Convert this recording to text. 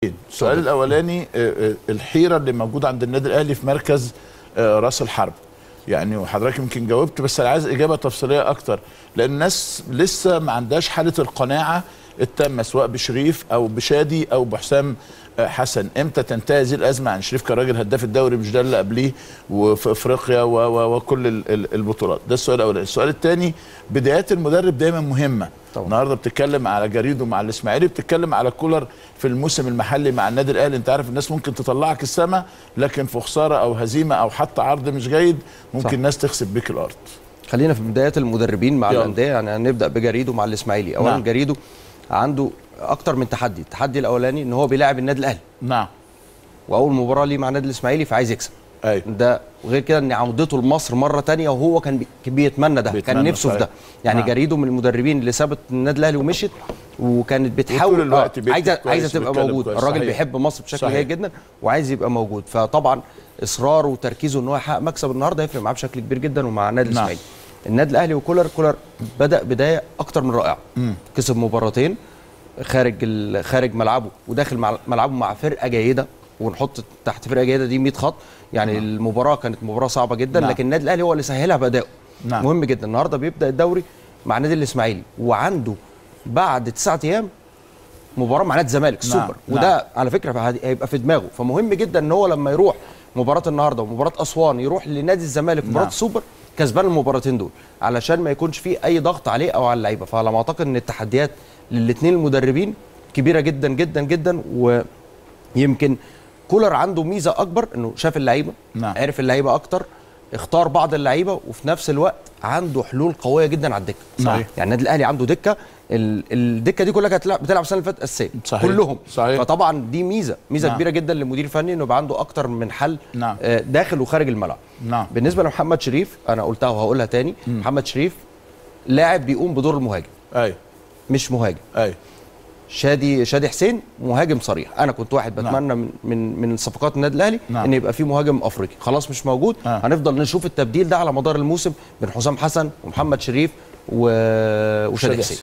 السؤال الاولاني آه، آه، الحيره اللي موجوده عند النادي الاهلي في مركز آه، راس الحرب يعني وحضرتك يمكن جاوبت بس انا عايز اجابه تفصيليه اكتر لان الناس لسه ما عندهاش حاله القناعه التامه سواء بشريف او بشادي او بحسام آه، حسن امتى تنتهي هذه الازمه عن شريف كراجل هداف الدوري مش ده اللي قبليه وفي افريقيا و- و- وكل ال- ال- البطولات ده السؤال الاولاني السؤال الثاني بدايات المدرب دايما مهمه طبعا. النهارده بتتكلم على جريدو مع الاسماعيلي بتتكلم على كولر في الموسم المحلي مع النادي الاهلي انت عارف الناس ممكن تطلعك السما لكن في خساره او هزيمه او حتى عرض مش جيد ممكن صح. الناس تخسف بيك الارض خلينا في بدايات المدربين مع يلا. الانديه يعني هنبدا بجريدو مع الاسماعيلي اولا نعم. جريدو عنده اكتر من تحدي التحدي الاولاني ان هو بيلاعب النادي الاهلي نعم واول مباراه ليه مع النادي الاسماعيلي فعايز يكسب ايوه ده وغير كده ان عودته لمصر مره تانية وهو كان بي- كان بيتمنى ده بيتمنى كان نفسه في ده صحيح. يعني نعم. جريدو من المدربين اللي سابت النادي الاهلي ومشت وكانت بتحاول وطول الوقت آه، بيكتب عايزه كويس، عايزه تبقى بيتكلم موجود كويس، الراجل صحيح. بيحب مصر بشكل صحيح. جيد جدا وعايز يبقى موجود فطبعا اصراره وتركيزه ان هو يحقق مكسب النهارده هيفرق معاه بشكل كبير جدا ومع النادي نعم. الاسماعيلي النادي الاهلي وكولر كولر بدا بدايه اكتر من رائعه كسب مباراتين خارج ال- خارج ملعبه وداخل مع- ملعبه مع فرقه جيده ونحط تحت فرقه جيده دي 100 خط يعني نعم. المباراه كانت مباراه صعبه جدا نعم. لكن النادي الاهلي هو اللي سهلها بادائه نعم. مهم جدا النهارده بيبدا الدوري مع النادي الاسماعيلي وعنده بعد تسعة ايام مباراه مع نادي الزمالك نعم. السوبر وده على فكره هد- هيبقى في دماغه فمهم جدا ان هو لما يروح مباراه النهارده ومباراه اسوان يروح لنادي الزمالك مباراه نعم. السوبر كسبان المباراتين دول علشان ما يكونش فيه اي ضغط عليه او على اللعيبه فعلى ما اعتقد ان التحديات للاثنين المدربين كبيره جدا جدا جدا ويمكن كولر عنده ميزه اكبر انه شاف اللعيبه نعم. عرف اللعيبه اكتر اختار بعض اللعيبه وفي نفس الوقت عنده حلول قويه جدا على الدكه نعم. يعني النادي الاهلي عنده دكه ال- الدكه دي كلها كانت بتلعب بتلعب السنه اللي فاتت اساسيه صحيح. كلهم صحيح. فطبعا دي ميزه ميزه نعم. كبيره جدا للمدير الفني انه يبقى عنده اكتر من حل نعم. آه، داخل وخارج الملعب نعم بالنسبه لمحمد شريف انا قلتها وهقولها تاني محمد شريف لاعب بيقوم بدور المهاجم ايوه مش مهاجم ايوه شادي شادي حسين مهاجم صريح انا كنت واحد نعم. بتمنى من من من صفقات النادي الاهلي نعم. ان يبقى في مهاجم افريقي خلاص مش موجود آه. هنفضل نشوف التبديل ده على مدار الموسم بين حسام حسن ومحمد شريف و... وشادي شادي حسين